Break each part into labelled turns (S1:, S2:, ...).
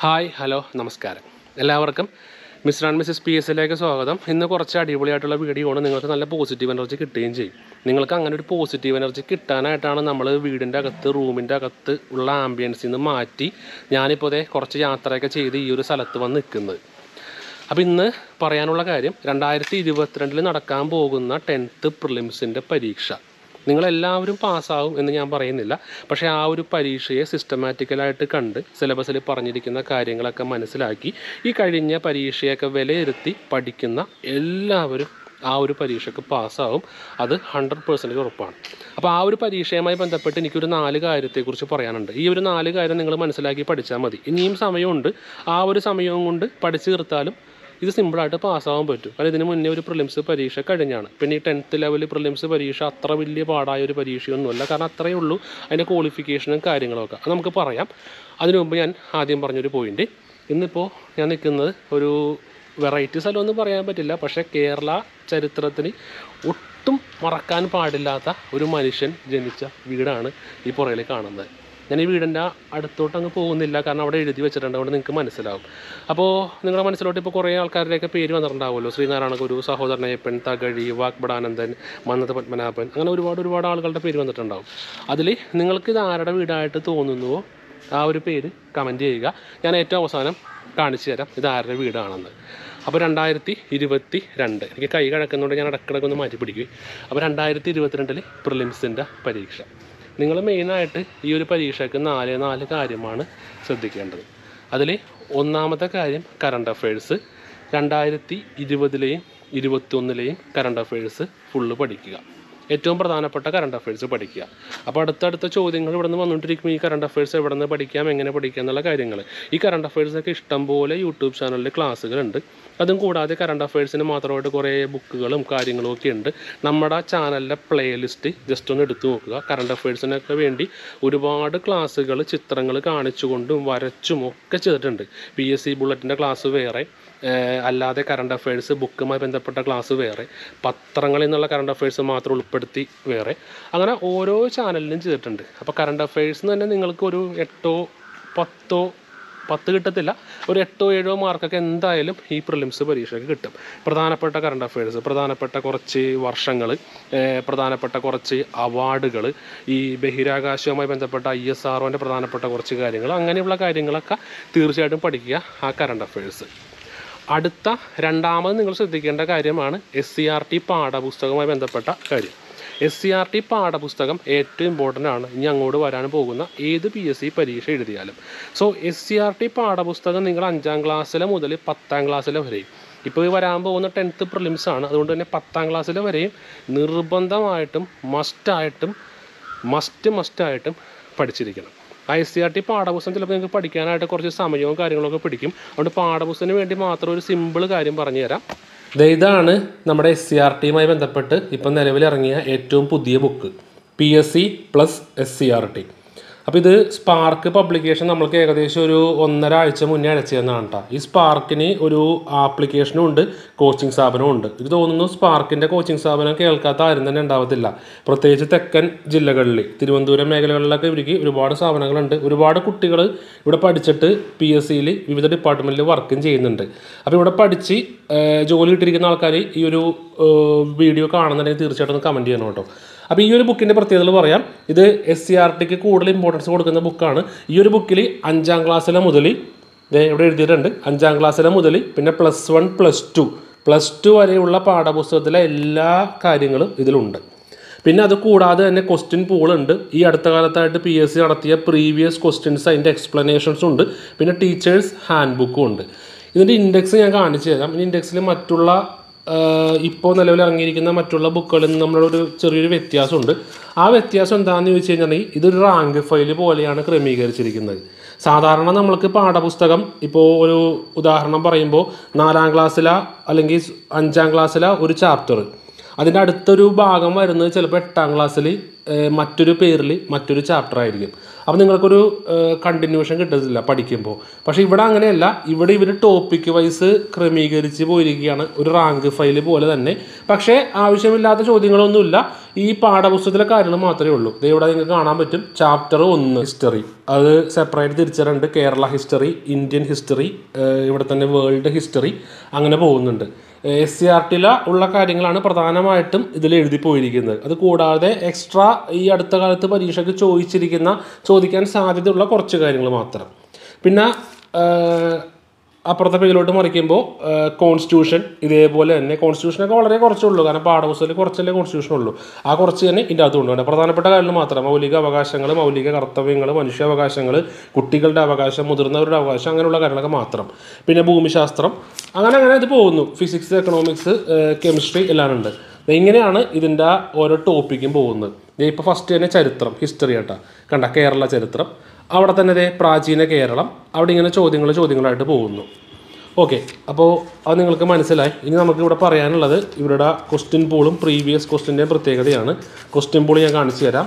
S1: hi hello നമസ്കാരം എല്ലാവർക്കും mister and Mrs P എസിലേക്ക് സ്വാഗതം ഇന്ന് കുറച്ച് അടിപൊളിയായിട്ടുള്ള വീഡിയോ ആണ് നിങ്ങൾക്ക് നല്ല പോസിറ്റീവ് എനർജി കിട്ടുകയും ചെയ്യും നിങ്ങൾക്ക് അങ്ങനെ ഒരു പോസിറ്റീവ് എനർജി കിട്ടാനായിട്ടാണ് നമ്മൾ വീടിൻ്റെ അകത്ത് റൂമിൻ്റെ അകത്ത് ഉള്ള ആംബിയൻസിൽ നിന്ന് മാറ്റി ഞാനിപ്പോൾ അതേ കുറച്ച് യാത്രയൊക്കെ ചെയ്ത് ഈ ഒരു സ്ഥലത്ത് വന്ന് നിൽക്കുന്നത് അപ്പോൾ ഇന്ന് പറയാനുള്ള കാര്യം രണ്ടായിരത്തി ഇരുപത്തിരണ്ടിൽ നടക്കാൻ പോകുന്ന ടെൻത്ത് പ്രിലിംസിൻ്റെ പരീക്ഷ നിങ്ങളെല്ലാവരും പാസ്സാവും എന്ന് ഞാൻ പറയുന്നില്ല പക്ഷേ ആ ഒരു പരീക്ഷയെ സിസ്റ്റമാറ്റിക്കലായിട്ട് കണ്ട് സിലബസിൽ പറഞ്ഞിരിക്കുന്ന കാര്യങ്ങളൊക്കെ മനസ്സിലാക്കി ഈ കഴിഞ്ഞ പരീക്ഷയൊക്കെ വിലയിരുത്തി പഠിക്കുന്ന എല്ലാവരും ആ ഒരു പരീക്ഷയ്ക്ക് പാസ്സാവും അത് ഹൺഡ്രഡ് പെർസെൻറ്റേജ് ഉറപ്പാണ് അപ്പോൾ ആ ഒരു പരീക്ഷയുമായി ബന്ധപ്പെട്ട് എനിക്കൊരു നാല് കാര്യത്തെക്കുറിച്ച് പറയാനുണ്ട് ഈ ഒരു നാല് കാര്യം നിങ്ങൾ മനസ്സിലാക്കി പഠിച്ചാൽ മതി ഇനിയും സമയമുണ്ട് ആ ഒരു സമയവും കൊണ്ട് പഠിച്ചു തീർത്താലും ഇത് സിമ്പിളായിട്ട് പാസ്സാവാൻ പറ്റും കാരണം ഇതിന് മുന്നേ ഒരു പ്രിലിംസ് പരീക്ഷ കഴിഞ്ഞാണ് പിന്നെ ഈ ടെൻത്ത് ലെവൽ പ്രിലിംസ് പരീക്ഷ അത്ര വലിയ പാടായ ഒരു പരീക്ഷയൊന്നുമല്ല കാരണം അത്രയേ ഉള്ളൂ അതിൻ്റെ ക്വാളിഫിക്കേഷനും കാര്യങ്ങളൊക്കെ അത് നമുക്ക് പറയാം അതിനു മുമ്പ് ഞാൻ ആദ്യം പറഞ്ഞൊരു പോയിന്റ് ഇന്നിപ്പോൾ ഞാൻ നിൽക്കുന്നത് ഒരു വെറൈറ്റി സ്ഥലമൊന്നും പറയാൻ പറ്റില്ല പക്ഷേ കേരള ചരിത്രത്തിന് ഒട്ടും മറക്കാൻ പാടില്ലാത്ത ഒരു മനുഷ്യൻ ജനിച്ച വീടാണ് ഈ പുറകിൽ കാണുന്നത് ഞാൻ ഈ വീടിൻ്റെ അടുത്തോട്ട് അങ്ങ് പോകുന്നില്ല കാരണം അവിടെ എഴുതി വെച്ചിട്ടുണ്ട് അവിടെ നിങ്ങൾക്ക് മനസ്സിലാവും അപ്പോൾ നിങ്ങളുടെ മനസ്സിലോട്ട് ഇപ്പോൾ കുറേ ആൾക്കാരുടെയൊക്കെ പേര് വന്നിട്ടുണ്ടാവുമല്ലോ ശ്രീനാരായണ ഗുരു സഹോദരനയ്യപ്പൻ തകഴി വാഗ്ബടാനന്ദൻ മന്നത്ത് പത്മനാഭൻ അങ്ങനെ ഒരുപാട് ഒരുപാട് ആളുകളുടെ പേര് വന്നിട്ടുണ്ടാവും അതിൽ നിങ്ങൾക്ക് ഇത് ആരുടെ വീടായിട്ട് തോന്നുന്നുവോ ആ ഒരു പേര് കമൻറ്റ് ചെയ്യുക ഞാൻ ഏറ്റവും അവസാനം കാണിച്ചു തരാം ഇത് ആരുടെ വീടാണെന്ന് അപ്പോൾ രണ്ടായിരത്തി ഇരുപത്തി രണ്ട് എനിക്ക് കൈ കിടക്കുന്നതുകൊണ്ട് ഞാൻ ഇടക്കിടക്ക് ഒന്ന് മാറ്റി പിടിക്കും അപ്പോൾ രണ്ടായിരത്തി ഇരുപത്തിരണ്ടിൽ പ്രിലിംസിൻ്റെ പരീക്ഷ നിങ്ങൾ മെയിനായിട്ട് ഈ ഒരു പരീക്ഷയ്ക്ക് നാല് നാല് കാര്യമാണ് ശ്രദ്ധിക്കേണ്ടത് അതിൽ ഒന്നാമത്തെ കാര്യം കറണ്ട് അഫയേഴ്സ് രണ്ടായിരത്തി ഇരുപതിലെയും ഇരുപത്തൊന്നിലെയും കറണ്ട് അഫയേഴ്സ് ഫുള്ള് പഠിക്കുക ഏറ്റവും പ്രധാനപ്പെട്ട കറണ്ട് അഫയേഴ്സ് പഠിക്കുക അപ്പോൾ അടുത്തടുത്ത ചോദ്യങ്ങൾ ഇവിടെ നിന്ന് വന്നുകൊണ്ടിരിക്കും ഈ കറണ്ട് അഫയേഴ്സ് എവിടെ നിന്ന് പഠിക്കാം എങ്ങനെ പഠിക്കാം എന്നുള്ള കാര്യങ്ങൾ ഈ കറണ്ട് അഫയേഴ്സൊക്കെ ഇഷ്ടംപോലെ യൂട്യൂബ് ചാനലിൽ ക്ലാസ്സുകളുണ്ട് അതും കൂടാതെ കറണ്ട് അഫയേഴ്സിന് മാത്രമായിട്ട് കുറേ ബുക്കുകളും കാര്യങ്ങളും ഒക്കെ ഉണ്ട് നമ്മുടെ ചാനലിലെ പ്ലേലിസ്റ്റ് ജസ്റ്റ് ഒന്ന് എടുത്തു നോക്കുക കറണ്ട് അഫയേഴ്സിനൊക്കെ വേണ്ടി ഒരുപാട് ക്ലാസ്സുകൾ ചിത്രങ്ങൾ കാണിച്ചുകൊണ്ടും വരച്ചും ഒക്കെ ചെയ്തിട്ടുണ്ട് പി എസ് സി ബുള്ളറ്റിൻ്റെ ക്ലാസ് വേറെ ഏഹ് അല്ലാതെ കറണ്ട് അഫയേഴ്സ് ബുക്കുമായി ബന്ധപ്പെട്ട ക്ലാസ് വേറെ പത്രങ്ങളിൽ നിന്നുള്ള കറണ്ട് അഫയേഴ്സ് മാത്രം ഉൾപ്പെടുത്തി വേറെ അങ്ങനെ ഓരോ ചാനലിലും ചെയ്തിട്ടുണ്ട് അപ്പോൾ കറണ്ട് അഫയേഴ്സ് തന്നെ നിങ്ങൾക്ക് ഒരു എട്ടോ പത്തോ പത്ത് കിട്ടത്തില്ല ഒരു എട്ടോ ഏഴോ മാർക്കൊക്കെ എന്തായാലും ഈ പ്രിലിംസ് പരീക്ഷയ്ക്ക് കിട്ടും പ്രധാനപ്പെട്ട കറണ്ട് അഫയേഴ്സ് പ്രധാനപ്പെട്ട കുറച്ച് വർഷങ്ങൾ പ്രധാനപ്പെട്ട കുറച്ച് അവാർഡുകൾ ഈ ബഹിരാകാശവുമായി ബന്ധപ്പെട്ട ഐ എസ് ആർ പ്രധാനപ്പെട്ട കുറച്ച് കാര്യങ്ങൾ അങ്ങനെയുള്ള കാര്യങ്ങളൊക്കെ തീർച്ചയായിട്ടും പഠിക്കുക ആ കറണ്ട് അഫയേഴ്സ് അടുത്ത രണ്ടാമത് നിങ്ങൾ ശ്രദ്ധിക്കേണ്ട കാര്യമാണ് എസ് സി ആർ ടി പാഠപുസ്തകവുമായി ബന്ധപ്പെട്ട കാര്യം എസ് സി ആർ ടി പാഠപുസ്തകം ഏറ്റവും ഇമ്പോർട്ടൻ്റ് ആണ് ഇനി അങ്ങോട്ട് വരാൻ പോകുന്ന ഏത് പി എസ് സി പരീക്ഷ എഴുതിയാലും so S C R T പാഠപുസ്തകം നിങ്ങൾ അഞ്ചാം ക്ലാസ്സിലെ മുതൽ പത്താം ക്ലാസ്സിലെ വരെയും ഇപ്പോൾ ഈ വരാൻ പോകുന്ന ടെൻത്ത് പ്രിലിംസ് ആണ് അതുകൊണ്ട് തന്നെ പത്താം ക്ലാസ്സിലെ വരെയും നിർബന്ധമായിട്ടും മസ്റ്റായിട്ടും മസ്റ്റ് മസ്റ്റായിട്ടും പഠിച്ചിരിക്കണം ഐ സി ആർ ടി പാഠപുസ്തകം ചിലപ്പോൾ നിങ്ങൾക്ക് പഠിക്കാനായിട്ട് കുറച്ച് സമയവും കാര്യങ്ങളൊക്കെ പിടിക്കും അതുകൊണ്ട് പാഠപുസ്തകത്തിന് വേണ്ടി മാത്രം ഒരു സിമ്പിൾ കാര്യം പറഞ്ഞു തരാം ദേ ഇതാണ് നമ്മുടെ എസ് സി ആർ ടിയുമായി ബന്ധപ്പെട്ട് ഇപ്പം നിലവിലിറങ്ങിയ ഏറ്റവും പുതിയ book P S C plus S C R T അപ്പോൾ ഇത് സ്പാർക്ക് പബ്ലിക്കേഷൻ നമ്മൾക്ക് ഏകദേശം ഒരു ഒന്നര ആഴ്ച മുന്നേ അടച്ചു തന്നതാണ് കേട്ടോ ഈ സ്പാർക്കിന് ഒരു ആപ്ലിക്കേഷനും ഉണ്ട് കോച്ചിങ് സ്ഥാപനവും ഉണ്ട് ഇത് തോന്നുന്നു സ്പാർക്കിൻ്റെ കോച്ചിങ് സ്ഥാപനം കേൾക്കാത്ത ആരും തന്നെ ഉണ്ടാവത്തില്ല പ്രത്യേകിച്ച് തെക്കൻ ജില്ലകളിൽ തിരുവനന്തപുരം മേഖലകളിലൊക്കെ ഇവർക്ക് ഒരുപാട് സ്ഥാപനങ്ങളുണ്ട് ഒരുപാട് കുട്ടികൾ ഇവിടെ പഠിച്ചിട്ട് പി എസ് സിയിൽ വിവിധ ഡിപ്പാർട്ട്മെൻറ്റിൽ വർക്കും ചെയ്യുന്നുണ്ട് അപ്പോൾ ഇവിടെ പഠിച്ച് ഏഹ്, ജോലി കിട്ടിയിരിക്കുന്ന ആൾക്കാർ ഈ ഒരു ഏഹ്, വീഡിയോ കാണുന്നുണ്ടെങ്കിൽ തീർച്ചയായിട്ടും ഒന്ന് കമൻറ്റ് ചെയ്യണം കേട്ടോ അപ്പോൾ ഈ ഒരു ബുക്കിൻ്റെ പ്രത്യേകതകൾ പറയാം ഇത് എസ് സി ആർ ടിക്ക് കൂടുതൽ ഇമ്പോർട്ടൻസ് കൊടുക്കുന്ന ബുക്കാണ് ഈ ഒരു ബുക്കിൽ അഞ്ചാം ക്ലാസ്സിലെ മുതൽ ദേ ഇവിടെ എഴുതിയിട്ടുണ്ട് അഞ്ചാം ക്ലാസ്സിലെ മുതൽ പിന്നെ plus one plus two plus two വരെയുള്ള പാഠപുസ്തകത്തിലെ എല്ലാ കാര്യങ്ങളും ഇതിലുണ്ട് പിന്നെ അത് കൂടാതെ തന്നെ ക്വസ്റ്റ്യൻ പൂളുണ്ട് ഈ അടുത്ത കാലത്തായിട്ട് പി എസ് സി നടത്തിയ പ്രീവിയസ് ക്വസ്റ്റ്യൻസ് അതിൻ്റെ എക്സ്പ്ലനേഷൻസും ഉണ്ട് പിന്നെ ടീച്ചേഴ്സ് ഹാൻഡ് ബുക്കും ഉണ്ട് ഇതിൻ്റെ ഇൻഡെക്സ് ഞാൻ കാണിച്ചു തരാം ഈ ഇൻഡെക്സിൽ മറ്റുള്ള ഇപ്പോൾ നിലവിൽ ഇറങ്ങിയിരിക്കുന്ന മറ്റുള്ള ബുക്കുകളിൽ നിന്ന് നമ്മളൊരു ചെറിയൊരു വ്യത്യാസമുണ്ട് ആ വ്യത്യാസം എന്താണെന്ന് ചോദിച്ചു കഴിഞ്ഞിട്ടുണ്ടെങ്കിൽ ഇതൊരു റാങ്ക് ഫയൽ പോലെയാണ് ക്രമീകരിച്ചിരിക്കുന്നത് സാധാരണ നമ്മൾക്ക് പാഠപുസ്തകം ഇപ്പോൾ ഒരു ഉദാഹരണം പറയുമ്പോൾ നാലാം ക്ലാസ്സില അല്ലെങ്കിൽ അഞ്ചാം ക്ലാസ്സില ഒരു ചാപ്റ്റർ അതിൻ്റെ അടുത്തൊരു ഭാഗം വരുന്നത് ചിലപ്പോൾ എട്ടാം ക്ലാസ്സിൽ മറ്റൊരു പേരിൽ മറ്റൊരു ചാപ്റ്റർ ആയിരിക്കും അപ്പോൾ നിങ്ങൾക്കൊരു കണ്ടിന്യൂഷൻ കിട്ടത്തില്ല പഠിക്കുമ്പോൾ പക്ഷേ ഇവിടെ അങ്ങനെയല്ല ഇവിടെ ഇവർ ടോപ്പിക് വൈസ് ക്രമീകരിച്ച് പോയിരിക്കുകയാണ് ഒരു റാങ്ക് ഫയൽ പോലെ തന്നെ പക്ഷേ ആവശ്യമില്ലാത്ത ചോദ്യങ്ങളൊന്നുമില്ല ഈ പാഠപുസ്തകത്തിലെ കാര്യങ്ങൾ മാത്രമേ ഉള്ളൂ ദേ ഇവിടെ നിങ്ങൾക്ക് കാണാൻ പറ്റും ചാപ്റ്റർ ഒന്ന് ഹിസ്റ്ററി അത് സെപ്പറേറ്റ് തിരിച്ചിട്ടുണ്ട് കേരള ഹിസ്റ്ററി ഇന്ത്യൻ ഹിസ്റ്ററി ഇവിടെ തന്നെ വേൾഡ് ഹിസ്റ്ററി അങ്ങനെ പോകുന്നുണ്ട് എസ് സി ആർ ടിയില ഉള്ള കാര്യങ്ങളാണ് പ്രധാനമായിട്ടും ഇതിൽ എഴുതി പോയിരിക്കുന്നത് അത് കൂടാതെ എക്സ്ട്രാ ഈ അടുത്ത കാലത്ത് പരീക്ഷയ്ക്ക് ചോദിച്ചിരിക്കുന്ന ചോദിക്കാൻ സാധ്യതയുള്ള കുറച്ച് കാര്യങ്ങൾ മാത്രം പിന്നെ ഏഹ്, അപ്പുറത്തെ പേജിലോട്ട് മറിക്കുമ്പോൾ കോൺസ്റ്റിറ്റ്യൂഷൻ ഇതേപോലെ തന്നെ കോൺസ്റ്റിറ്റ്യൂഷനൊക്കെ വളരെ കുറച്ചുള്ളൂ കാരണം പാഠപുസ്തകത്തിൽ കുറച്ചല്ലേ കോൺസ്റ്റിറ്റ്യൂഷൻ ഉള്ളൂ ആ കുറച്ച് തന്നെ ഇതിൻ്റെ അകത്ത് കൊണ്ടുപോകണം പ്രധാനപ്പെട്ട കാര്യങ്ങൾ മാത്രം മൗലിക അവകാശങ്ങൾ മൗലിക കർത്തവ്യങ്ങൾ മനുഷ്യാവകാശങ്ങൾ കുട്ടികളുടെ അവകാശം മുതിർന്നവരുടെ അവകാശം അങ്ങനെയുള്ള കാര്യങ്ങളൊക്കെ മാത്രം പിന്നെ ഭൂമിശാസ്ത്രം അങ്ങനെ അങ്ങനെ ഇത് പോകുന്നു ഫിസിക്സ് എക്കണോമിക്സ് കെമിസ്ട്രി എല്ലാം ഉണ്ട് ദേ ഇങ്ങനെയാണ് ഇതിൻ്റെ ഓരോ ടോപ്പിക്കും പോകുന്നത് ഇപ്പോൾ ഫസ്റ്റ് തന്നെ ചരിത്രം ഹിസ്റ്ററി ആട്ടാ കണ്ട കേരള ചരിത്രം അവിടെ തന്നെ ദേ പ്രാചീന കേരളം അവിടെ ഇങ്ങനെ ചോദ്യങ്ങൾ ചോദ്യങ്ങളായിട്ട് പോകുന്നു ഓക്കെ അപ്പോൾ അത് നിങ്ങൾക്ക് മനസ്സിലായി ഇനി നമുക്ക് ഇവിടെ പറയാനുള്ളത് ഇവരുടെ ക്വസ്റ്റ്യൻ പൂളും പ്രീവിയസ് ക്വസ്റ്റ്യൻ്റെയും പ്രത്യേകതയാണ് ക്വസ്റ്റ്യൻ പൂൾ ഞാൻ കാണിച്ചു തരാം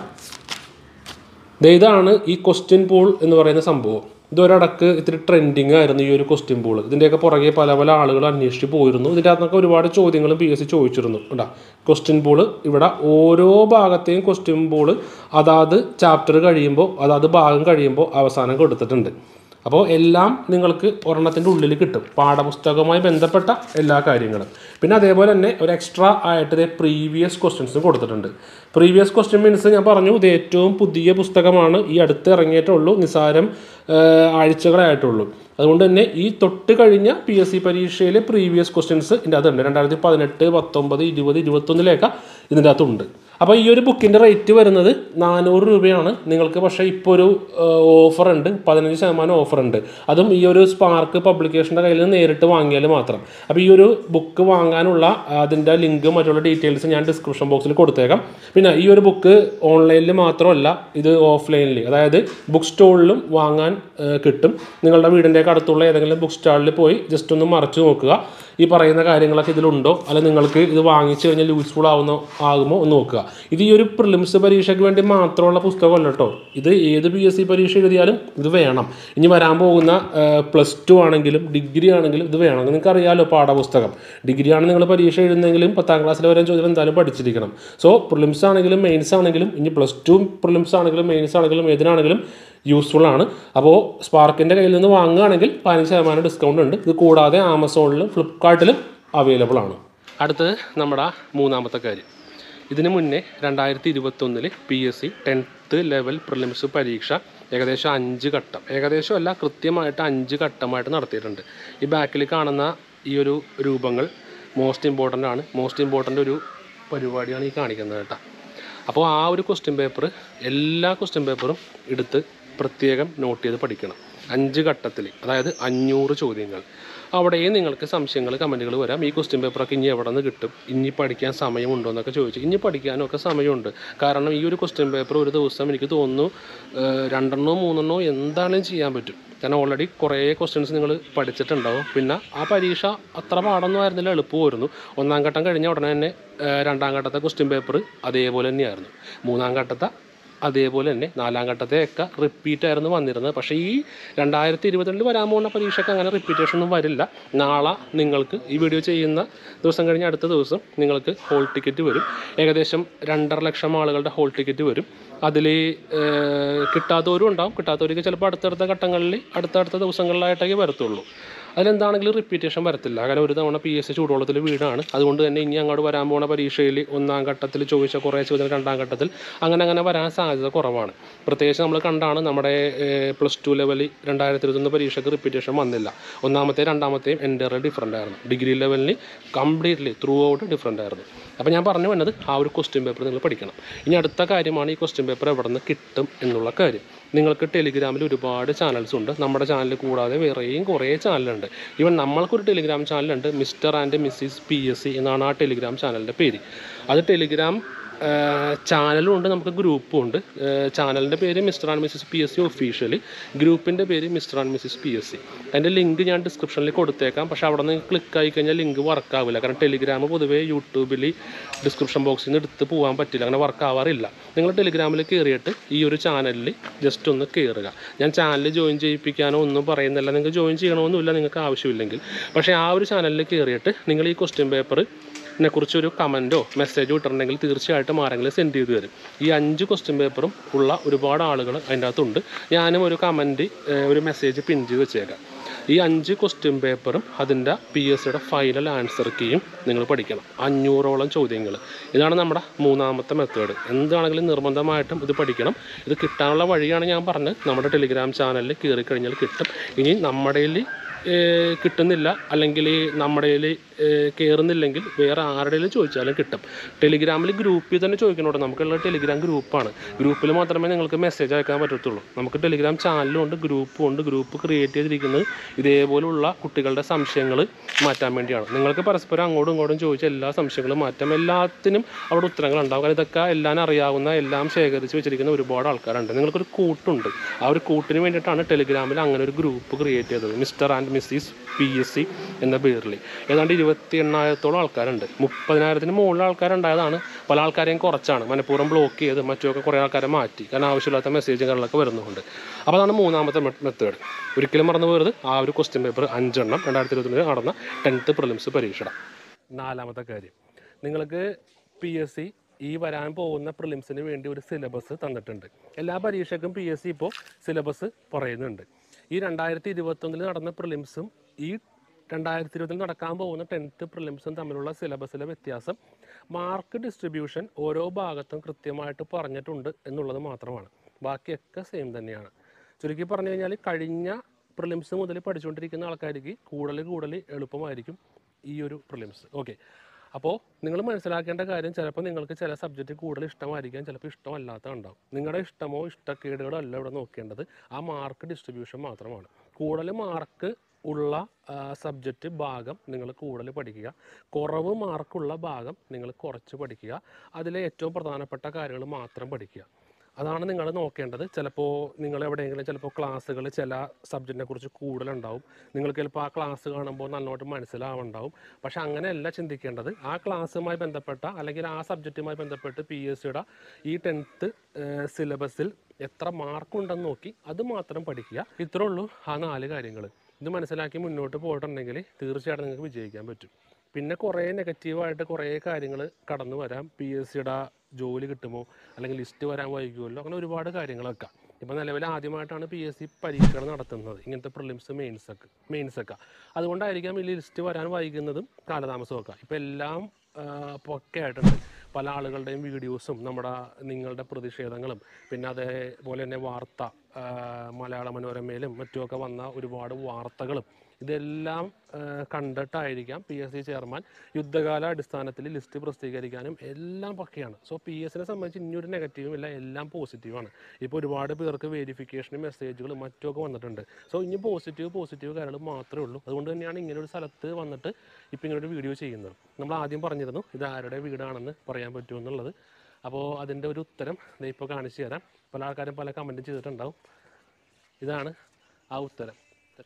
S1: ദേ ഇതാണ് ഈ ക്വസ്റ്റ്യൻ പൂൾ എന്ന് പറയുന്ന സംഭവം ഇതൊരിടക്ക് ഇത്തിരി ട്രെൻഡിങ് ആയിരുന്നു ഈ ഒരു ക്വസ്റ്റ്യൻ പൂൾ ഇതിൻ്റെയൊക്കെ പുറകെ പല പല ആളുകൾ അന്വേഷിച്ച് പോയിരുന്നു ഇതിൻ്റെ അകത്തൊക്കെ ഒരുപാട് ചോദ്യങ്ങളും പി എസ് സി ചോദിച്ചിരുന്നു കേട്ടോ ക്വസ്റ്റ്യൻ പൂൾ ഇവിടെ ഓരോ ഭാഗത്തെയും ക്വസ്റ്റ്യൻ പൂൾ അതാത് ചാപ്റ്റർ കഴിയുമ്പോൾ അതാത് ഭാഗം കഴിയുമ്പോൾ അവസാനം കൊടുത്തിട്ടുണ്ട് അപ്പോൾ എല്ലാം നിങ്ങൾക്ക് ഒരെണ്ണത്തിൻ്റെ ഉള്ളിൽ കിട്ടും പാഠപുസ്തകവുമായി ബന്ധപ്പെട്ട എല്ലാ കാര്യങ്ങളും പിന്നെ അതേപോലെ തന്നെ ഒരു എക്സ്ട്രാ ആയിട്ട് ഇതേ പ്രീവിയസ് ക്വസ്റ്റ്യൻസും കൊടുത്തിട്ടുണ്ട് പ്രീവിയസ് ക്വസ്റ്റ്യൻ മീൻസ് ഞാൻ പറഞ്ഞു ഇത് ഏറ്റവും പുതിയ പുസ്തകമാണ് ഈ അടുത്ത് ഇറങ്ങിയിട്ടുള്ളൂ നിസാരം ആഹ്, ആഴ്ചകളേ ആയിട്ടുള്ളൂ അതുകൊണ്ട് തന്നെ ഈ തൊട്ട് കഴിഞ്ഞ പി എസ് സി പരീക്ഷയിലെ പ്രീവിയസ് ക്വസ്റ്റ്യൻസ് ഇതിൻ്റെ അകത്തുണ്ട് രണ്ടായിരത്തി പതിനെട്ട് പത്തൊമ്പത് ഇരുപത് ഇരുപത്തൊന്നിലേക്ക് ഇതിൻ്റെ അകത്തുണ്ട് അപ്പോൾ ഈ ഒരു ബുക്കിൻ്റെ റേറ്റ് വരുന്നത് നാനൂറ് രൂപയാണ് നിങ്ങൾക്ക് പക്ഷേ ഇപ്പോൾ ഒരു ഓഫർ ഉണ്ട് പതിനഞ്ച് ശതമാനം ഓഫർ ഉണ്ട് അതും ഈ ഒരു സ്പാർക്ക് പബ്ലിക്കേഷൻ്റെ കയ്യിൽ നിന്ന് നേരിട്ട് വാങ്ങിയാൽ മാത്രം അപ്പോൾ ഈ ഒരു ബുക്ക് വാങ്ങാനുള്ള അതിൻ്റെ ലിങ്കും മറ്റുള്ള ഡീറ്റെയിൽസ് ഞാൻ ഡിസ്ക്രിപ്ഷൻ ബോക്സിൽ കൊടുത്തേക്കാം പിന്നെ ഈ ഒരു ബുക്ക് ഓൺലൈനിൽ മാത്രമല്ല ഇത് ഓഫ്ലൈനിൽ അതായത് ബുക്ക് സ്റ്റോളിലും വാങ്ങാൻ ആ, കിട്ടും നിങ്ങളുടെ വീടിൻ്റെയൊക്കെ അടുത്തുള്ള ഏതെങ്കിലും ബുക്ക് സ്റ്റാളിൽ പോയി ജസ്റ്റ് ഒന്ന് മറച്ചു നോക്കുക ഈ പറയുന്ന കാര്യങ്ങളൊക്കെ ഇതിലുണ്ടോ അല്ല നിങ്ങൾക്ക് ഇത് വാങ്ങിച്ചു കഴിഞ്ഞാൽ യൂസ്ഫുൾ ആവുന്ന ആകുമോ എന്ന് നോക്കുക ഇത് ഈ ഒരു പ്രിലിംസ് പരീക്ഷയ്ക്ക് വേണ്ടി മാത്രമുള്ള പുസ്തകമല്ല കേട്ടോ ഇത് ഏത് പി എസ് സി പരീക്ഷ എഴുതിയാലും ഇത് വേണം ഇനി വരാൻ പോകുന്ന പ്ലസ് ടു ആണെങ്കിലും ഡിഗ്രി ആണെങ്കിലും ഇത് വേണം നിങ്ങൾക്ക് അറിയാമല്ലോ പാഠപുസ്തകം ഡിഗ്രി ആണ് നിങ്ങൾ പരീക്ഷ എഴുതുന്നെങ്കിലും പത്താം ക്ലാസ്സിൽ വരെ ചോദ്യം എന്തായാലും പഠിച്ചിരിക്കണം സോ പ്രിലിംസ് ആണെങ്കിലും മെയിൻസ് ആണെങ്കിലും ഇനി പ്ലസ് ടു പ്രിലിംസ് ആണെങ്കിലും മെയിൻസ് ആണെങ്കിലും ഏതിനാണെങ്കിലും യൂസ്ഫുൾ ആണ് അപ്പോൾ സ്പാർക്കിൻ്റെ കയ്യിൽ നിന്ന് വാങ്ങുകയാണെങ്കിൽ പതിനഞ്ച് ശതമാനം ഡിസ്കൗണ്ട് ഉണ്ട് ഇത് കൂടാതെ ആമസോണിലും ഫ്ലിപ്കാർട്ടിലും അവൈലബിൾ ആണ് അടുത്തത് നമ്മുടെ മൂന്നാമത്തെ കാര്യം ഇതിന് മുന്നേ രണ്ടായിരത്തി ഇരുപത്തൊന്നിൽ P S C tenth level prelims പരീക്ഷ ഏകദേശം അഞ്ച് ഘട്ടം ഏകദേശം അല്ല കൃത്യമായിട്ട് അഞ്ച് ഘട്ടമായിട്ട് നടത്തിയിട്ടുണ്ട് ഈ ബാക്കിൽ കാണുന്ന ഈ ഒരു രൂപങ്ങൾ മോസ്റ്റ് ഇമ്പോർട്ടൻ്റ് ആണ് മോസ്റ്റ് ഇമ്പോർട്ടൻ്റ് ഒരു പരിപാടിയാണ് ഈ കാണിക്കുന്നത് കേട്ടോ അപ്പോൾ ആ ഒരു ക്വസ്റ്റ്യൻ പേപ്പർ എല്ലാ ക്വസ്റ്റ്യൻ പേപ്പറും എടുത്ത് പ്രത്യേകം നോട്ട് ചെയ്ത് പഠിക്കണം അഞ്ച് ഘട്ടത്തിൽ അതായത് അഞ്ഞൂറ് ചോദ്യങ്ങൾ അവിടെയും നിങ്ങൾക്ക് സംശയങ്ങൾ കമൻറ്റുകൾ വരാം ഈ ക്വസ്റ്റ്യൻ പേപ്പറൊക്കെ ഇനി എവിടെ നിന്ന് കിട്ടും ഇനി പഠിക്കാൻ സമയമുണ്ടോ എന്നൊക്കെ ചോദിച്ചു ഇനി പഠിക്കാനും ഒക്കെ സമയമുണ്ട് കാരണം ഈ ഒരു ക്വസ്റ്റ്യൻ പേപ്പർ ഒരു ദിവസം എനിക്ക് തോന്നുന്നു ഏഹ്, രണ്ടെണ്ണോ മൂന്നെണ്ണോ എന്താണെങ്കിലും ചെയ്യാൻ പറ്റും കാരണം ഓൾറെഡി കുറേ ക്വസ്റ്റ്യൻസ് നിങ്ങൾ പഠിച്ചിട്ടുണ്ടാവും പിന്നെ ആ പരീക്ഷ അത്ര പാടൊന്നും ആയിരുന്നില്ല എളുപ്പമായിരുന്നു ഒന്നാം ഘട്ടം കഴിഞ്ഞ ഉടനെ തന്നെ ഏഹ്, രണ്ടാം ഘട്ടത്തെ ക്വസ്റ്റ്യൻ പേപ്പർ അതേപോലെ തന്നെയായിരുന്നു മൂന്നാം ഘട്ടത്തെ അതേപോലെ തന്നെ നാലാം ഘട്ടത്തെയൊക്കെ റിപ്പീറ്റ് ആയിരുന്നു വന്നിരുന്നത് പക്ഷേ ഈ രണ്ടായിരത്തി ഇരുപത്തിരണ്ടിൽ വരാൻ പോകുന്ന പരീക്ഷയ്ക്ക് അങ്ങനെ റിപ്പീറ്റേഷൻ ഒന്നും വരില്ല നാളെ നിങ്ങൾക്ക് ഈ വീഡിയോ ചെയ്യുന്ന ദിവസം കഴിഞ്ഞ് അടുത്ത ദിവസം നിങ്ങൾക്ക് ഹോൾ ടിക്കറ്റ് വരും ഏകദേശം രണ്ടര ലക്ഷം ആളുകളുടെ ഹോൾ ടിക്കറ്റ് വരും അതിൽ കിട്ടാത്തവരും ഉണ്ടാവും കിട്ടാത്തവർക്ക് ചിലപ്പോൾ അടുത്തടുത്ത ഘട്ടങ്ങളിൽ അടുത്തടുത്ത ദിവസങ്ങളിലായിട്ടൊക്കെ വരത്തുള്ളൂ അതിലെന്താണെങ്കിലും റിപ്പീറ്റേഷൻ വരത്തില്ല കാരണം ഒരു തവണ പി എസ് സി ചൂടുവെള്ളത്തിൽ വീടാണ് അതുകൊണ്ട് തന്നെ ഇനി അങ്ങോട്ട് വരാൻ പോണ പരീക്ഷയിൽ ഒന്നാം ഘട്ടത്തിൽ ചോദിച്ച കുറേ ചോദ്യം രണ്ടാം ഘട്ടത്തിൽ അങ്ങനെ അങ്ങനെ വരാൻ സാധ്യത കുറവാണ് പ്രത്യേകിച്ച് നമ്മൾ കണ്ടാണ് നമ്മുടെ പ്ലസ് ടു ലെവലിൽ രണ്ടായിരത്തി ഇരുപത്തൊന്ന് പരീക്ഷയ്ക്ക് റിപ്പീറ്റേഷൻ വന്നില്ല ഒന്നാമത്തെ രണ്ടാമത്തെയും എൻ്റയർലി ഡിഫറൻ്റ് ആയിരുന്നു ഡിഗ്രി ലെവലിൽ കംപ്ലീറ്റ്ലി ത്രൂ ഔട്ട് ഡിഫറൻ്റ് ആയിരുന്നു അപ്പോൾ ഞാൻ പറഞ്ഞു വന്നത് ആ ഒരു ക്വസ്റ്റ്യൻ പേപ്പർ നിങ്ങൾ പഠിക്കണം ഇനി അടുത്ത കാര്യമാണ് ഈ ക്വസ്റ്റ്യൻ പേപ്പർ എവിടെ നിന്ന് കിട്ടും എന്നുള്ള കാര്യം നിങ്ങൾക്ക് ടെലിഗ്രാമിൽ ഒരുപാട് ചാനൽസ് ഉണ്ട് നമ്മുടെ ചാനൽ കൂടാതെ വേറെയും കുറേ ചാനലുണ്ട് ഈവൻ നമ്മൾക്കൊരു ടെലിഗ്രാം ചാനലുണ്ട് Mr and Mrs P S C എന്നാണ് ആ ടെലിഗ്രാം ചാനലിൻ്റെ പേര് അത് ടെലിഗ്രാം ചാനലും ഉണ്ട് നമുക്ക് ഗ്രൂപ്പും ഉണ്ട് ചാനലിൻ്റെ പേര് Mr and Mrs P S C officially ഗ്രൂപ്പിൻ്റെ പേര് Mr and Mrs P S C അതിൻ്റെ ലിങ്ക് ഞാൻ ഡിസ്ക്രിപ്ഷനിൽ കൊടുത്തേക്കാം പക്ഷേ അവിടെ നിന്ന് ക്ലിക്ക് ആയി കഴിഞ്ഞാൽ ലിങ്ക് വർക്ക് ആവില്ല കാരണം ടെലിഗ്രാം പൊതുവേ യൂട്യൂബിൽ ഡിസ്ക്രിപ്ഷൻ ബോക്സിൽ നിന്ന് എടുത്ത് പോകാൻ പറ്റില്ല അങ്ങനെ വർക്ക് ആവാറില്ല നിങ്ങൾ ടെലിഗ്രാമിൽ കയറിയിട്ട് ഈ ഒരു ചാനലിൽ ജസ്റ്റ് ഒന്ന് കയറുക ഞാൻ ചാനൽ ജോയിൻ ചെയ്യിപ്പിക്കാനോ ഒന്നും പറയുന്നില്ല നിങ്ങൾക്ക് ജോയിൻ ചെയ്യണമെന്നില്ല നിങ്ങൾക്ക് ആവശ്യമില്ലെങ്കിൽ പക്ഷേ ആ ഒരു ചാനലിൽ കയറിയിട്ട് നിങ്ങൾ ഈ ക്വസ്റ്റ്യൻ പേപ്പർ ഇതിനെക്കുറിച്ച് ഒരു കമൻറ്റോ മെസ്സേജോ ഇട്ടിട്ടുണ്ടെങ്കിൽ തീർച്ചയായിട്ടും ആരെങ്കിലും സെൻഡ് ചെയ്ത് തരും ഈ അഞ്ച് ക്വസ്റ്റ്യൻ പേപ്പറും ഉള്ള ഒരുപാട് ആളുകൾ അതിൻ്റെ അകത്തുണ്ട് ഞാനും ഒരു കമൻറ്റ് ഒരു മെസ്സേജ് പിൻ ചെയ്ത് വെച്ചേക്കാം ഈ അഞ്ച് ക്വസ്റ്റ്യൻ പേപ്പറും അതിൻ്റെ പി എസ് സിയുടെ ഫൈനൽ ആൻസർ കീയും നിങ്ങൾ പഠിക്കണം അഞ്ഞൂറോളം ചോദ്യങ്ങൾ ഇതാണ് നമ്മുടെ മൂന്നാമത്തെ മെത്തേഡ് എന്താണെങ്കിലും നിർബന്ധമായിട്ടും ഇത് പഠിക്കണം ഇത് കിട്ടാനുള്ള വഴിയാണ് ഞാൻ പറഞ്ഞത് നമ്മുടെ ടെലിഗ്രാം ചാനലിൽ കയറി കഴിഞ്ഞാൽ കിട്ടും ഇനി നമ്മുടെ കയ്യിൽ ഏഹ് കിട്ടുന്നില്ല അല്ലെങ്കിൽ നമ്മുടെ കയ്യിൽ കയറുന്നില്ലെങ്കിൽ വേറെ ആരുടെയും ചോദിച്ചാലും കിട്ടും ടെലിഗ്രാമിൽ ഗ്രൂപ്പിൽ തന്നെ ചോദിക്കണോട്ടോ നമുക്കുള്ള ടെലിഗ്രാം ഗ്രൂപ്പാണ് ഗ്രൂപ്പിൽ മാത്രമേ നിങ്ങൾക്ക് മെസ്സേജ് അയക്കാൻ പറ്റത്തുള്ളൂ നമുക്ക് ടെലിഗ്രാം ചാനലും ഉണ്ട് ഗ്രൂപ്പും ഉണ്ട് ഗ്രൂപ്പ് ക്രിയേറ്റ് ചെയ്തിരിക്കുന്നത് ഇതേപോലുള്ള കുട്ടികളുടെ സംശയങ്ങൾ മാറ്റാൻ വേണ്ടിയാണ് നിങ്ങൾക്ക് പരസ്പരം അങ്ങോട്ടും ഇങ്ങോട്ടും ചോദിച്ച എല്ലാ സംശയങ്ങളും മാറ്റാം എല്ലാത്തിനും അവിടെ ഉത്തരങ്ങൾ ഉണ്ടാവും കാരണം ഇതൊക്കെ എല്ലാം അറിയാവുന്ന എല്ലാം ശേഖരിച്ച് വെച്ചിരിക്കുന്ന ഒരുപാട് ആൾക്കാരുണ്ട് നിങ്ങൾക്കൊരു കൂട്ടുണ്ട് ആ ഒരു കൂട്ടിന് വേണ്ടിയിട്ടാണ് ടെലിഗ്രാമിൽ അങ്ങനെ ഒരു ഗ്രൂപ്പ് ക്രിയേറ്റ് ചെയ്തത് Mr and Mrs P S C എന്ന പേരിൽ ഏതാണ്ട് ഇരുപത്തി എണ്ണായിരത്തോളം ആൾക്കാരുണ്ട് മുപ്പതിനായിരത്തിന് മുകളിൽ ആൾക്കാരുണ്ടായതാണ് പല ആൾക്കാരെയും കുറച്ചാണ് മനഃപൂർവ്വം ബ്ലോക്ക് ചെയ്ത് മറ്റുമൊക്കെ കുറേ ആൾക്കാരെ മാറ്റി കാരണം ആവശ്യമില്ലാത്ത മെസ്സേജുകളിലൊക്കെ വരുന്നുണ്ട് അപ്പോൾ അതാണ് മൂന്നാമത്തെ മെത്തേഡ് ഒരിക്കലും മറന്നു പോകരുത് ആ ഒരു ക്വസ്റ്റ്യൻ പേപ്പർ അഞ്ചെണ്ണം രണ്ടായിരത്തി ഇരുപത്തിരണ്ടിൽ നടന്ന ടെൻത്ത് പ്രിലിംസ് പരീക്ഷയുടെ നാലാമത്തെ കാര്യം നിങ്ങൾക്ക് പി എസ് സി ഈ വരാൻ പോകുന്ന പ്രിലിംസിന് വേണ്ടി ഒരു സിലബസ് തന്നിട്ടുണ്ട് എല്ലാ പരീക്ഷയ്ക്കും പി എസ് സി ഇപ്പോൾ സിലബസ് പറയുന്നുണ്ട് ഈ രണ്ടായിരത്തി ഇരുപത്തൊന്നിൽ നടന്ന പ്രിലിംസും ഈ രണ്ടായിരത്തി ഇരുപതിൽ നടക്കാൻ പോകുന്ന ടെൻത്ത് പ്രിലിംസും തമ്മിലുള്ള സിലബസിലെ വ്യത്യാസം മാർക്ക് ഡിസ്ട്രിബ്യൂഷൻ ഓരോ ഭാഗത്തും കൃത്യമായിട്ട് പറഞ്ഞിട്ടുണ്ട് എന്നുള്ളത് മാത്രമാണ് ബാക്കിയൊക്കെ സെയിം തന്നെയാണ് ചുരുക്കി പറഞ്ഞു കഴിഞ്ഞാൽ കഴിഞ്ഞ പ്രിലിംസ് മുതൽ പഠിച്ചുകൊണ്ടിരിക്കുന്ന ആൾക്കാർക്ക് കൂടുതൽ കൂടുതൽ എളുപ്പമായിരിക്കും ഈ ഒരു പ്രിലിംസ് ഓക്കെ അപ്പോൾ നിങ്ങൾ മനസ്സിലാക്കേണ്ട കാര്യം ചിലപ്പോൾ നിങ്ങൾക്ക് ചില സബ്ജക്റ്റ് കൂടുതൽ ഇഷ്ടമായിരിക്കാം ചിലപ്പോൾ ഇഷ്ടമല്ലാത്ത ഉണ്ടാവും നിങ്ങളുടെ ഇഷ്ടമോ ഇഷ്ടക്കേടുകളോ അല്ല ഇവിടെ നോക്കേണ്ടത് ആ മാർക്ക് ഡിസ്ട്രിബ്യൂഷൻ മാത്രമാണ് കൂടുതൽ മാർക്ക് ഉള്ള സബ്ജക്റ്റ് ഭാഗം നിങ്ങൾ കൂടുതൽ പഠിക്കുക കുറവ് മാർക്കുള്ള ഭാഗം നിങ്ങൾ കുറച്ച് പഠിക്കുക അതിലെ ഏറ്റവും പ്രധാനപ്പെട്ട കാര്യങ്ങൾ മാത്രം പഠിക്കുക അതാണ് നിങ്ങൾ നോക്കേണ്ടത് ചിലപ്പോൾ നിങ്ങൾ എവിടെയെങ്കിലും ചിലപ്പോൾ ക്ലാസ്സുകൾ ചില സബ്ജക്റ്റിനെ കുറിച്ച് കൂടുതലുണ്ടാവും നിങ്ങൾക്ക് ചിലപ്പോൾ ആ ക്ലാസ് കാണുമ്പോൾ നല്ലോട്ട് മനസ്സിലാവുണ്ടാവും പക്ഷെ അങ്ങനെയല്ല ചിന്തിക്കേണ്ടത് ആ ക്ലാസ്സുമായി ബന്ധപ്പെട്ട അല്ലെങ്കിൽ ആ സബ്ജക്റ്റുമായി ബന്ധപ്പെട്ട് പി എസ് സിയുടെ ഈ ടെൻത്ത് സിലബസിൽ എത്ര മാർക്കുണ്ടെന്ന് നോക്കി അത് മാത്രം പഠിക്കുക ഇത്രേ ഉള്ളൂ ആ നാല് കാര്യങ്ങൾ ഇത് മനസ്സിലാക്കി മുന്നോട്ട് പോയിട്ടുണ്ടെങ്കിൽ തീർച്ചയായിട്ടും നിങ്ങൾക്ക് വിജയിക്കാൻ പറ്റും പിന്നെ കുറേ നെഗറ്റീവായിട്ട് കുറേ കാര്യങ്ങൾ കടന്നു വരാം പി എസ് സിയുടെ ജോലി കിട്ടുമോ അല്ലെങ്കിൽ ലിസ്റ്റ് വരാൻ വൈകുമല്ലോ അങ്ങനെ ഒരുപാട് കാര്യങ്ങളൊക്കെ ഇപ്പം നിലവിൽ ആദ്യമായിട്ടാണ് പി എസ് സി പരീക്ഷകൾ നടത്തുന്നത് ഇങ്ങനത്തെ പ്രിലിംസ് മെയിൻസൊക്കെ മെയിൻസൊക്കെ അതുകൊണ്ടായിരിക്കാം ഈ ലിസ്റ്റ് വരാൻ വൈകുന്നതും കാലതാമസമൊക്കെ ഇപ്പം എല്ലാം പൊക്കെ ആയിട്ടുണ്ട് പല ആളുകളുടെയും വീഡിയോസും നമ്മുടെ നിങ്ങളുടെ പ്രതിഷേധങ്ങളും പിന്നെ അതേപോലെ തന്നെ വാർത്ത ആ, മലയാള മനോരമയിലും മറ്റുമൊക്കെ വന്ന ഒരുപാട് വാർത്തകളും ഇതെല്ലാം ആ, കണ്ടിട്ടായിരിക്കാം പി എസ് സി ചെയർമാൻ യുദ്ധകാല അടിസ്ഥാനത്തിൽ ലിസ്റ്റ് പ്രസിദ്ധീകരിക്കാനും എല്ലാം പക്കയാണ് സോ പി എസിനെ സംബന്ധിച്ച് ഇനിയൊരു നെഗറ്റീവും ഇല്ല എല്ലാം പോസിറ്റീവാണ് ഇപ്പോൾ ഒരുപാട് പേർക്ക് വെരിഫിക്കേഷനും മെസ്സേജുകളും മറ്റുമൊക്കെ വന്നിട്ടുണ്ട് സോ ഇനി പോസിറ്റീവ് പോസിറ്റീവ് കാര്യങ്ങൾ മാത്രമേ ഉള്ളൂ അതുകൊണ്ട് തന്നെയാണ് ഇങ്ങനെ ഒരു സ്ഥലത്ത് വന്നിട്ട് ഇപ്പോൾ ഇങ്ങനെ ഒരു വീഡിയോ ചെയ്യുന്നത് നമ്മൾ ആദ്യം പറഞ്ഞിരുന്നു ഇത് ആരുടെ വീടാണെന്ന് പറയാൻ പറ്റുമെന്നുള്ളത് അപ്പോൾ അതിൻ്റെ ഒരു ഉത്തരം ദേ ഇപ്പോൾ കാണിച്ചു തരാം പല ആൾക്കാരും പല കമൻറ്റും ചെയ്തിട്ടുണ്ടാവും ഇതാണ് ആ ഉത്തരം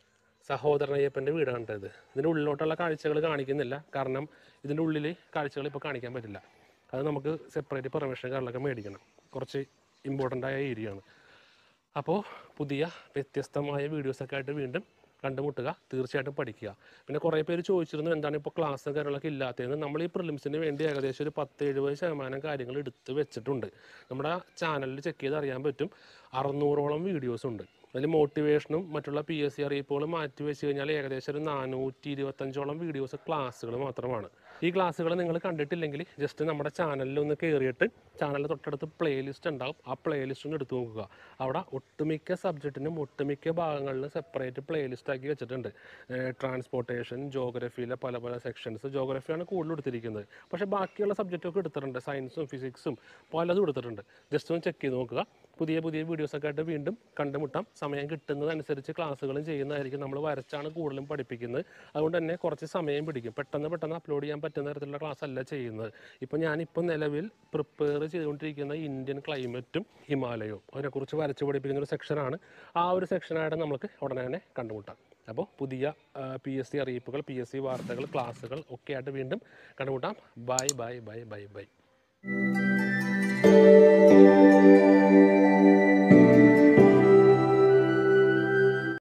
S1: സഹോദരൻ അയ്യപ്പൻ്റെ വീടാണ് ട്ടോ ഇത് ഇതിൻ്റെ ഉള്ളിലോട്ടുള്ള കാഴ്ചകൾ കാണിക്കുന്നില്ല കാരണം ഇതിൻ്റെ ഉള്ളിൽ കാഴ്ചകൾ ഇപ്പോൾ കാണിക്കാൻ പറ്റില്ല അത് നമുക്ക് സെപ്പറേറ്റ് പെർമിഷൻ കാര്യങ്ങളൊക്കെ മേടിക്കണം കുറച്ച് ഇമ്പോർട്ടൻ്റ് ആയ ഏരിയ ആണ് അപ്പോൾ പുതിയ വ്യത്യസ്തമായ വീഡിയോസൊക്കെ ആയിട്ട് വീണ്ടും കണ്ടുമുട്ടുക തീർച്ചയായിട്ടും പഠിക്കുക പിന്നെ കുറേ പേര് ചോദിച്ചിരുന്നു എന്താണ് ഇപ്പോൾ ക്ലാസ്സും കാര്യങ്ങളൊക്കെ ഇല്ലാത്തതെന്ന് നമ്മൾ ഈ പ്രിലിംസിന് വേണ്ടി ഏകദേശം ഒരു പത്ത് എഴുപത് ശതമാനം കാര്യങ്ങൾ എടുത്ത് വെച്ചിട്ടുണ്ട് നമ്മുടെ ചാനലിൽ ചെക്ക് ചെയ്ത് അറിയാൻ പറ്റും അറുന്നൂറോളം വീഡിയോസ് ഉണ്ട് അതിൽ മോട്ടിവേഷനും മറ്റുള്ള പി എസ് സി അറിയിപ്പുകളും മാറ്റി വെച്ച് കഴിഞ്ഞാൽ ഏകദേശം ഒരു നാനൂറ്റി ഇരുപത്തഞ്ചോളം വീഡിയോസ് ക്ലാസ്സുകൾ മാത്രമാണ് ഈ ക്ലാസ്സുകൾ നിങ്ങൾ കണ്ടിട്ടില്ലെങ്കിൽ ജസ്റ്റ് നമ്മുടെ ചാനലിൽ ഒന്ന് കയറിയിട്ട് ചാനലിൽ തൊട്ടടുത്ത് പ്ലേലിസ്റ്റ് ഉണ്ടാവും ആ പ്ലേലിസ്റ്റ് ഒന്ന് എടുത്തു നോക്കുക അവിടെ ഒട്ടുമിക്ക സബ്ജക്റ്റിനും ഒട്ടുമിക്ക ഭാഗങ്ങളിലും സെപ്പറേറ്റ് പ്ലേലിസ്റ്റ് ആക്കി വെച്ചിട്ടുണ്ട് ട്രാൻസ്പോർട്ടേഷൻ ജോഗ്രഫിയിലെ പല പല സെക്ഷൻസ് ജോഗ്രഫിയാണ് കൂടുതൽ എടുത്തിരിക്കുന്നത് പക്ഷേ ബാക്കിയുള്ള സബ്ജക്റ്റൊക്കെ എടുത്തിട്ടുണ്ട് സയൻസും ഫിസിക്സും പലതും എടുത്തിട്ടുണ്ട് ജസ്റ്റ് ഒന്ന് ചെക്ക് ചെയ്ത് നോക്കുക പുതിയ പുതിയ വീഡിയോസൊക്കെ ആയിട്ട് വീണ്ടും കണ്ടുമുട്ടാം സമയം കിട്ടുന്നതനുസരിച്ച് ക്ലാസ്സുകളും ചെയ്യുന്നതായിരിക്കും നമ്മൾ വരച്ചാണ് കൂടുതലും പഠിപ്പിക്കുന്നത് അതുകൊണ്ട് തന്നെ കുറച്ച് സമയം പിടിക്കും പെട്ടെന്ന് പെട്ടെന്ന് അപ്ലോഡ് ചെയ്യാൻ പറ്റുന്ന തരത്തിലുള്ള ക്ലാസ് അല്ല ചെയ്യുന്നത് ഇപ്പോൾ ഞാനിപ്പോൾ നിലവിൽ പ്രിപ്പയർ ചെയ്തുകൊണ്ടിരിക്കുന്ന ഇന്ത്യൻ ക്ലൈമറ്റും ഹിമാലയവും അതിനെക്കുറിച്ച് വരച്ച് പഠിപ്പിക്കുന്ന ഒരു സെക്ഷനാണ് ആ ഒരു സെക്ഷനായിട്ട് നമുക്ക് ഉടനെ തന്നെ കണ്ടുമുട്ടാം അപ്പോൾ പുതിയ പി എസ് സി അറിയിപ്പുകൾ പി എസ് സി വാർത്തകൾ ക്ലാസ്സുകൾ ഒക്കെ ആയിട്ട് വീണ്ടും കണ്ടുമുട്ടാം bye bye bye bye by